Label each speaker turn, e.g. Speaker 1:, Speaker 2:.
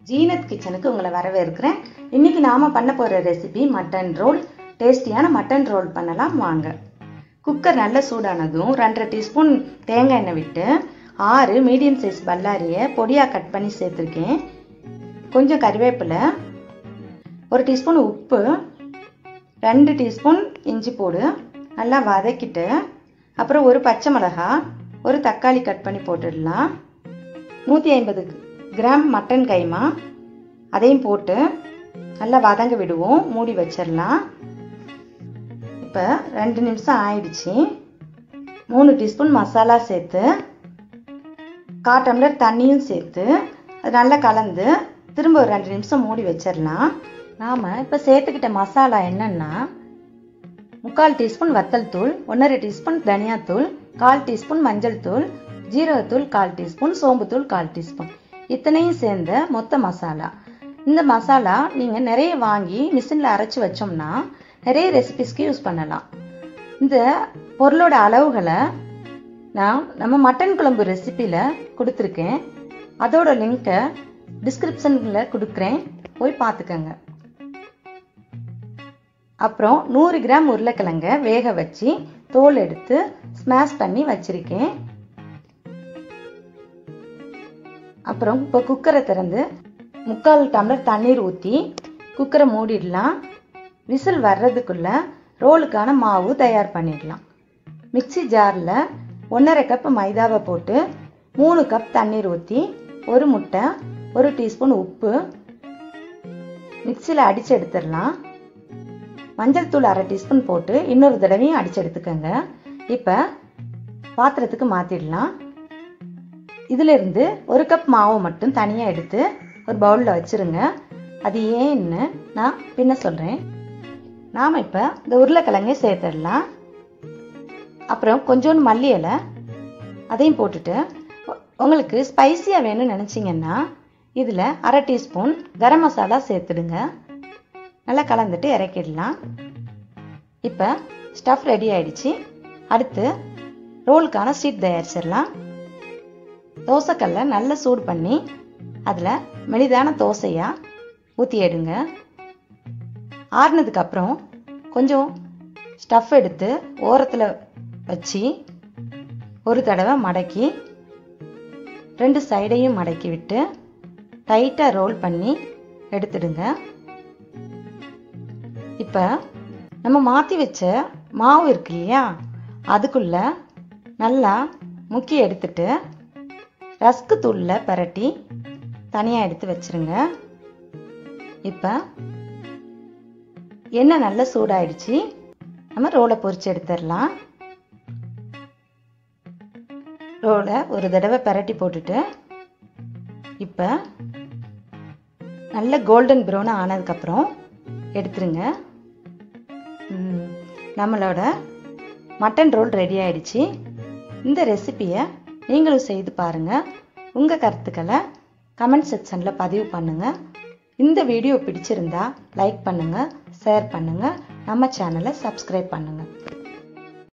Speaker 1: ஜீனத் கிச்சனுக்கு உங்களை வரவேற்கிறேன் இன்னைக்கு நாம பண்ண போற ரெசிபி மட்டன் ரோல் டேஸ்டியான மட்டன் ரோல் பண்ணலாம் வாங்க குக்கர் நல்ல சூடானதும் ரெண்டரை டீஸ்பூன் தேங்காய் எண்ணெய் விட்டு ஆறு மீடியம் சைஸ் பல்லாரியை பொடியாக கட் பண்ணி சேர்த்துருக்கேன் கொஞ்சம் கறிவேப்பிலை ஒரு டீஸ்பூன் உப்பு ரெண்டு டீஸ்பூன் இஞ்சி போடு நல்லா வதக்கிட்டு அப்புறம் ஒரு பச்சை மிளகாய் ஒரு தக்காளி கட் பண்ணி போட்டுடலாம் நூற்றி ஐம்பது கிராம் மட்டன் கைமா அதையும் போட்டு நல்லா வதங்க விடுவோம் மூடி வச்சிடலாம் இப்போ ரெண்டு நிமிஷம் ஆயிடுச்சு மூணு டீஸ்பூன் மசாலா சேர்த்து கால் டம்ளர் தண்ணியும் சேர்த்து அது நல்லா கலந்து திரும்ப ஒரு ரெண்டு நிமிஷம் மூடி வச்சிடலாம் நாம் இப்போ சேர்த்துக்கிட்ட மசாலா என்னன்னா முக்கால் டீஸ்பூன் வத்தல் தூள் ஒன்றரை டீஸ்பூன் தனியாத்தூள் கால் டீஸ்பூன் மஞ்சள் தூள் ஜீரகத்தூள் கால் டீஸ்பூன் சோம்புத்தூள் கால் டீஸ்பூன் இத்தனையும் சேர்ந்த மொத்த மசாலா இந்த மசாலா நீங்கள் நிறைய வாங்கி மிஷினில் அரைச்சி வச்சோம்னா நிறைய ரெசிபிஸ்க்கு யூஸ் பண்ணலாம் இந்த பொருளோட அளவுகளை நான் நம்ம மட்டன் குழம்பு ரெசிப்பியில் கொடுத்துருக்கேன் அதோட லிங்க்கை டிஸ்கிரிப்ஷனில் கொடுக்குறேன் போய் பார்த்துக்கங்க அப்புறம் நூறு கிராம் உருளைக்கிழங்க வேக வச்சு தோல் எடுத்து ஸ்மாஷ் பண்ணி வச்சிருக்கேன் அப்புறம் இப்போ குக்கரை திறந்து முக்கால் டம்ளர் தண்ணீர் ஊற்றி குக்கரை மூடிடலாம் விசில் வர்றதுக்குள்ள ரோலுக்கான மாவு தயார் பண்ணிடலாம் மிக்சி ஜாரில் ஒன்றரை கப் மைதாவை போட்டு மூணு கப் தண்ணீர் ஊற்றி ஒரு முட்டை ஒரு டீஸ்பூன் உப்பு மிக்சியில் அடித்து எடுத்துடலாம் மஞ்சள் தூள் அரை டீஸ்பூன் போட்டு இன்னொரு தடவையும் அடித்து எடுத்துக்கோங்க இப்போ பாத்திரத்துக்கு மாற்றிடலாம் இதிலிருந்து ஒரு கப் மாவு மட்டும் தனியாக எடுத்து ஒரு பவுலில் வச்சுருங்க அது ஏன்னு நான் பின்ன சொல்கிறேன் நாம் இப்போ இந்த உருளைக்கிழங்கை சேர்த்துடலாம் அப்புறம் கொஞ்சோண்டு மல்லி இலை அதையும் போட்டுட்டு உங்களுக்கு ஸ்பைசியாக வேணும்னு நினச்சிங்கன்னா இதில் அரை டீஸ்பூன் கரம் மசாலா சேர்த்துடுங்க நல்லா கலந்துட்டு இறக்கிடலாம் இப்போ ஸ்டஃப் ரெடி ஆயிடுச்சு அடுத்து ரோலுக்கான சீட் தயாரிச்சிடலாம் தோசைக்கல்ல நல்லா சூடு பண்ணி அதில் மெலிதான தோசையாக ஊற்றி எடுங்க ஆறுனதுக்கு அப்புறம் கொஞ்சம் ஸ்டஃப் எடுத்து ஓரத்தில் வச்சு ஒரு தடவை மடக்கி ரெண்டு சைடையும் மடக்கி விட்டு டைட்டாக ரோல் பண்ணி எடுத்துடுங்க இப்போ நம்ம மாற்றி வச்ச மாவு இருக்கு இல்லையா அதுக்குள்ள நல்லா முக்கி எடுத்துட்டு ரஸ்க்கு தூளில் பரட்டி தனியாக எடுத்து வச்சிருங்க இப்போ எண்ணெய் நல்லா சூடாயிடுச்சு நம்ம ரோலை பொரிச்சு எடுத்துடலாம் ரோலை ஒரு தடவை பரட்டி போட்டுட்டு இப்போ நல்ல கோல்டன் ப்ரௌன் ஆனதுக்கப்புறம் எடுத்துருங்க நம்மளோட மட்டன் ரோல் ரெடி ஆயிடுச்சு இந்த ரெசிப்பியை நீங்களும் செய்து பாருங்கள் உங்கள் கருத்துக்களை கமெண்ட் செக்ஷனில் பதிவு பண்ணுங்கள் இந்த வீடியோ பிடிச்சிருந்தா லைக் பண்ணுங்கள் ஷேர் பண்ணுங்கள் நம்ம சேனலை சப்ஸ்கிரைப் பண்ணுங்கள்